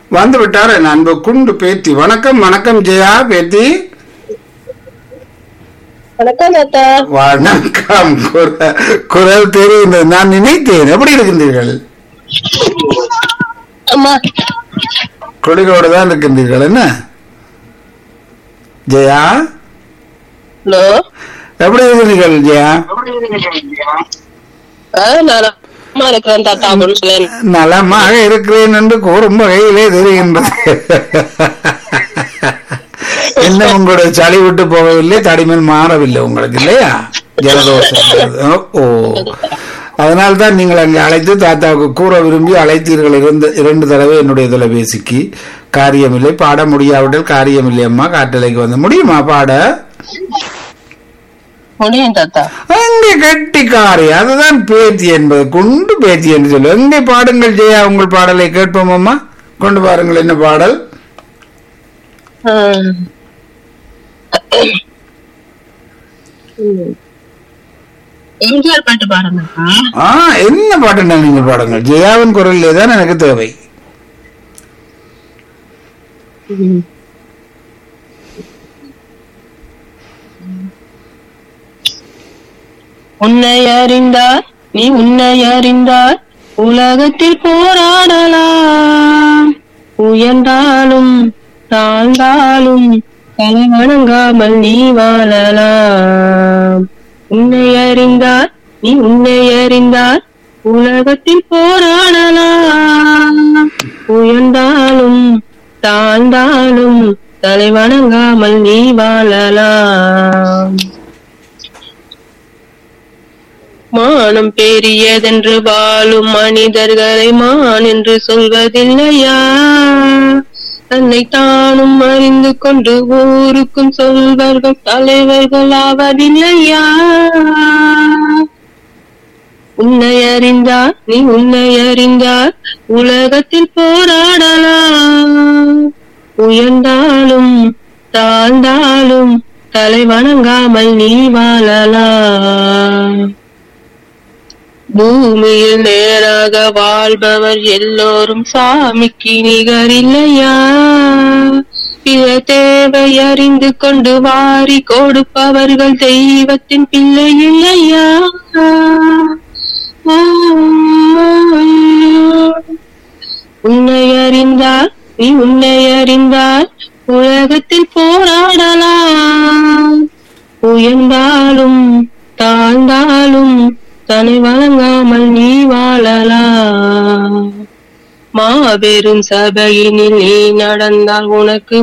வந்து விட்டார் என் அன்பு குண்டு பேத்தி வணக்கம் வணக்கம் ஜெயா பேத்தி வணக்கம் தாத்தா வணக்கம் குர- குரல் தெரிகின்றது நான் நினைத்தேன் எப்படி இருக்கின்றீர்கள் அம்மா கொடிகளோடு தான் இருக்கின்றீர்கள் என்ன ஜெயா ஹலோ எப்படி இருக்கிறீர்கள் ஜெயா நான் அம்மா இருக்கிறேன் தாத்தா அப்படின்னு சொல்லேன் நலமாக இருக்கிறேன் என்று கூறும் வகையிலே தெரிகின்றது என்ன உங்களுடைய சளி விட்டு போகவில்லை தடிமேல் மாறவில்லை உங்களுக்கு இல்லையா ஜலதோஷம் ஓ அதனால தான் நீங்கள் அங்கே அழைத்து தாத்தாவுக்கு கூற விரும்பி அழைத்தீர்கள் இரண்டு இரண்டு தடவை என்னுடைய தொலைபேசிக்கு காரியமில்லை பாட முடியாவிட்டால் காரியமில்லை அம்மா காட்டலைக்கு வந்து முடியுமா பாட முடியும் தாத்தா அங்கே கட்டிக்காரி அதுதான் பேத்தி என்பது குண்டு பேத்தி என்று சொல்லு எங்கே பாடுங்கள் ஜெயா உங்கள் பாடலை கேட்போம் அம்மா கொண்டு பாருங்கள் என்ன பாடல் ம். ம். எம்ஜிஆர் பாட்டு பாருங்க ஆ என்ன பாட்டுன்னா நீங்கள் பாடுங்கள் ஜெயாவின் குரலிலே தான் எனக்கு தேவை உன்னை அறிந்தார் நீ உன்னை அறிந்தார் உலகத்தில் போராடலாம் உயர்ந்தாலும் தாழ்ந்தாலும் தலை வணங்காமல் நீ வாழலாம் உன்னை அறிந்தார் நீ உன்னை அறிந்தார் உலகத்தில் போராடலாம் உயர்ந்தாலும் தாழ்ந்தாலும் தலை வணங்காமல் நீ வாழலாம் மானம் பெரியதென்று வாழும் மனிதர்களை மான் என்று சொல்வதில்லையா தன்னை தானும் அறிந்து கொண்டு ஊருக்கும் சொல்வர்கள் தலைவர்கள் ஆவதில்லையா உன்னை அறிந்தார் நீ உன்னை அறிந்தார் உலகத்தில் போராடலாம் உயர்ந்தாலும் தாழ்ந்தாலும் தலை வணங்காமல் நீ வாழலாம் பூமியில் நேராக வாழ்பவர் எல்லோரும் சாமிக்கு நிகரில்லையா பிற தேவை அறிந்து கொண்டு வாரி கொடுப்பவர்கள் தெய்வத்தின் பிள்ளை இல்லையா உன்னை அறிந்தால் நீ உன்னை அறிந்தால் உலகத்தில் போராடலாம் உயர்ந்தாலும் தாழ்ந்தாலும் தன்னை வழங்காமல் நீ வாழலாம் மாபெரும் சபையினில் நீ நடந்தால் உனக்கு